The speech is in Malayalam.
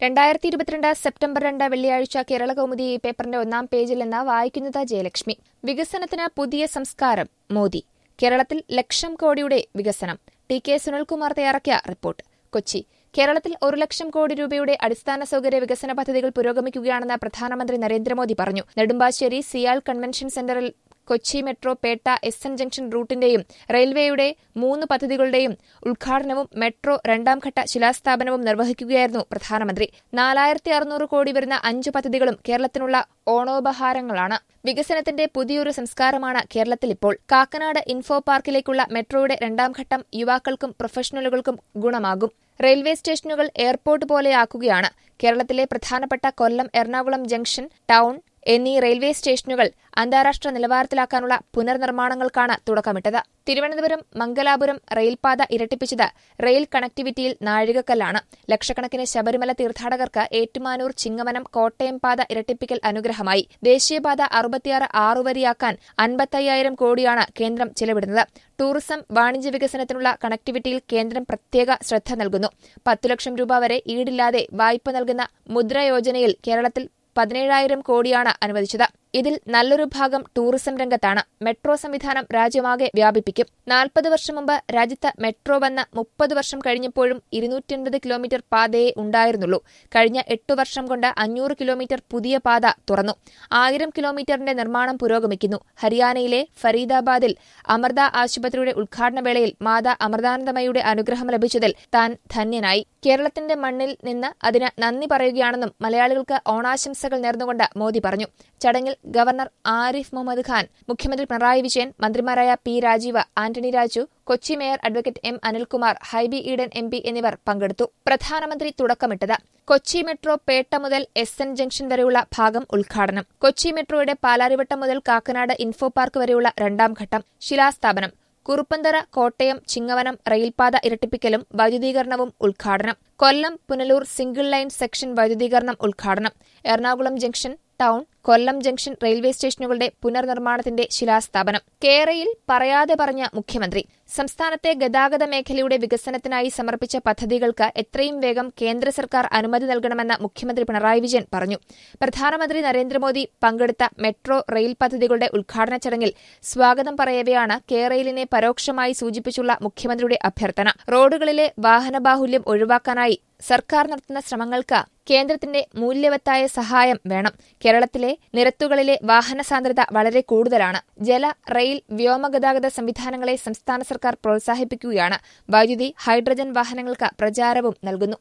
രണ്ടായിരത്തി ഇരുപത്തിരണ്ട് സെപ്റ്റംബർ രണ്ട് വെള്ളിയാഴ്ച കേരള കൗമുദി ഈ പേപ്പറിന്റെ ഒന്നാം പേജിൽ നിന്ന് വായിക്കുന്നത് ജയലക്ഷ്മി വികസനത്തിന് പുതിയ സംസ്കാരം മോദി കേരളത്തിൽ ലക്ഷം കോടിയുടെ വികസനം ടി കെ സുനിൽകുമാർ തയ്യാറാക്കിയ റിപ്പോർട്ട് കൊച്ചി കേരളത്തിൽ ഒരു ലക്ഷം കോടി രൂപയുടെ അടിസ്ഥാന സൌകര്യ വികസന പദ്ധതികൾ പുരോഗമിക്കുകയാണെന്ന് പ്രധാനമന്ത്രി നരേന്ദ്രമോദി പറഞ്ഞു നെടുമ്പാശ്ശേരി സിയാൽ കൺവെൻഷൻ സെന്ററിൽ Kochi metro Pettah S N junction റൂട്ടിന്റെയും റെയിൽവേയുടെ മൂന്ന് പദ്ധതികളുടെയും ഉദ്ഘാടനവും മെട്രോ രണ്ടാംഘട്ട ശിലാസ്ഥാപനവും നിർവഹിക്കുകയായിരുന്നു പ്രധാനമന്ത്രി നാലായിരത്തി അറുന്നൂറ് കോടി വരുന്ന അഞ്ചു പദ്ധതികളും കേരളത്തിനുള്ള ഓണോപഹാരങ്ങളാണ് വികസനത്തിന്റെ പുതിയൊരു സംസ്കാരമാണ് കേരളത്തിൽ ഇപ്പോൾ കാക്കനാട് ഇൻഫോ പാർക്കിലേക്കുള്ള മെട്രോയുടെ രണ്ടാംഘട്ടം യുവാക്കൾക്കും പ്രൊഫഷണലുകൾക്കും ഗുണമാകും റെയിൽവേ സ്റ്റേഷനുകൾ എയർപോർട്ട് പോലെയാക്കുകയാണ് കേരളത്തിലെ പ്രധാനപ്പെട്ട കൊല്ലം എറണാകുളം ജംഗ്ഷൻ ടൌൺ എന്നീ റെയിൽവേ സ്റ്റേഷനുകൾ അന്താരാഷ്ട്ര നിലവാരത്തിലാക്കാനുള്ള പുനർനിർമ്മാണങ്ങൾക്കാണ് തുടക്കമിട്ടത് തിരുവനന്തപുരം മംഗലാപുരം റെയിൽപാത ഇരട്ടിപ്പിച്ചത് റെയിൽ കണക്ടിവിറ്റിയിൽ നാഴികക്കല്ലാണ് ലക്ഷക്കണക്കിന് ശബരിമല തീർത്ഥാടകർക്ക് ഏറ്റുമാനൂർ ചിങ്ങവനം കോട്ടയം പാത ഇരട്ടിപ്പിക്കൽ അനുഗ്രഹമായി ദേശീയപാത അറുപത്തിയാറ് ആറുവരിയാക്കാൻ അൻപത്തയ്യായിരം കോടിയാണ് കേന്ദ്രം ചെലവിടുന്നത് ടൂറിസം വാണിജ്യ വികസനത്തിനുള്ള കണക്ടിവിറ്റിയിൽ കേന്ദ്രം പ്രത്യേക ശ്രദ്ധ നൽകുന്നു പത്തു ലക്ഷം രൂപ വരെ ഈടില്ലാതെ വായ്പ നൽകുന്ന മുദ്ര യോജനയിൽ കേരളത്തിൽ പതിനേഴായിരം കോടിയാണ് അനുവദിച്ചത് ഇതിൽ നല്ലൊരു ഭാഗം ടൂറിസം രംഗത്താണ് മെട്രോ സംവിധാനം രാജ്യമാകെ വ്യാപിപ്പിക്കും നാൽപ്പത് വർഷം മുമ്പ് രാജ്യത്ത് മെട്രോ വന്ന മുപ്പത് വർഷം കഴിഞ്ഞപ്പോഴും ഇരുന്നൂറ്റൻപത് കിലോമീറ്റർ പാതയെ ഉണ്ടായിരുന്നുള്ളൂ കഴിഞ്ഞ എട്ടു വർഷം കൊണ്ട് അഞ്ഞൂറ് കിലോമീറ്റർ പുതിയ പാത തുറന്നു ആയിരം കിലോമീറ്ററിന്റെ നിർമ്മാണം പുരോഗമിക്കുന്നു ഹരിയാനയിലെ ഫരീദാബാദിൽ അമൃത ആശുപത്രിയുടെ ഉദ്ഘാടന വേളയിൽ മാതാ അമൃതാനന്ദമയുടെ അനുഗ്രഹം ലഭിച്ചതിൽ താൻ ധന്യനായി കേരളത്തിന്റെ മണ്ണിൽ നിന്ന് അതിന് നന്ദി പറയുകയാണെന്നും മലയാളികൾക്ക് ഓണാശംസകൾ നേർന്നുകൊണ്ട് മോദി പറഞ്ഞു ചടങ്ങിൽ ഗവർണർ ആരിഫ് മുഹമ്മദ് ഖാൻ മുഖ്യമന്ത്രി പിണറായി വിജയൻ മന്ത്രിമാരായ P Rajeev Antony Raju Kochi mayor advocate M Anilkumar Hibi Eden M P എന്നിവർ പങ്കെടുത്തു പ്രധാനമന്ത്രി തുടക്കമിട്ടത് കൊച്ചി മെട്രോ പേട്ട മുതൽ എസ് എൻ ജംഗ്ഷൻ വരെയുള്ള ഭാഗം ഉദ്ഘാടനം കൊച്ചി മെട്രോയുടെ പാലാരിവട്ടം മുതൽ കാക്കനാട് ഇൻഫോ പാർക്ക് വരെയുള്ള രണ്ടാം ഘട്ടം ശിലാസ്ഥാപനം കുറുപ്പന്തറ കോട്ടയം ചിങ്ങവനം റെയിൽപാത ഇരട്ടിപ്പിക്കലും വൈദ്യുതീകരണവും ഉദ്ഘാടനം Kollam Punalur single line section വൈദ്യുതീകരണം ഉദ്ഘാടനം Ernakulam junction town Kollam junction railway സ്റ്റേഷനുകളുടെ പുനർനിർമ്മാണത്തിന്റെ ശിലാസ്ഥാപനം കേരയിൽ പറയാതെ പറഞ്ഞ മുഖ്യമന്ത്രി സംസ്ഥാനത്തെ ഗതാഗത മേഖലയുടെ വികസനത്തിനായി സമർപ്പിച്ച പദ്ധതികൾക്ക് എത്രയും വേഗം കേന്ദ്ര സർക്കാർ അനുമതി നൽകണമെന്ന് മുഖ്യമന്ത്രി പിണറായി വിജയൻ പറഞ്ഞു പ്രധാനമന്ത്രി നരേന്ദ്രമോദി പങ്കെടുത്ത മെട്രോ റെയിൽ പദ്ധതികളുടെ ഉദ്ഘാടന ചടങ്ങിൽ സ്വാഗതം പറയവെയാണ് കേരളിനെ പരോക്ഷമായി സൂചിപ്പിച്ചുള്ള മുഖ്യമന്ത്രിയുടെ അഭ്യർത്ഥന റോഡുകളിലെ വാഹനബാഹുല്യം ഒഴിവാക്കാനായി സർക്കാർ നടത്തുന്ന ശ്രമങ്ങൾക്ക് കേന്ദ്രത്തിന്റെ മൂല്യവത്തായ സഹായം വേണം കേരളത്തിലെ നിരത്തുകളിലെ വാഹന സാന്ദ്രത വളരെ കൂടുതലാണ് ജല റെയിൽ വ്യോമഗതാഗത സംവിധാനങ്ങളെ സംസ്ഥാന സർക്കാർ പ്രോത്സാഹിപ്പിക്കുകയാണ് വൈദ്യുതി ഹൈഡ്രജൻ വാഹനങ്ങൾക്ക് പ്രചാരവും നൽകുന്നു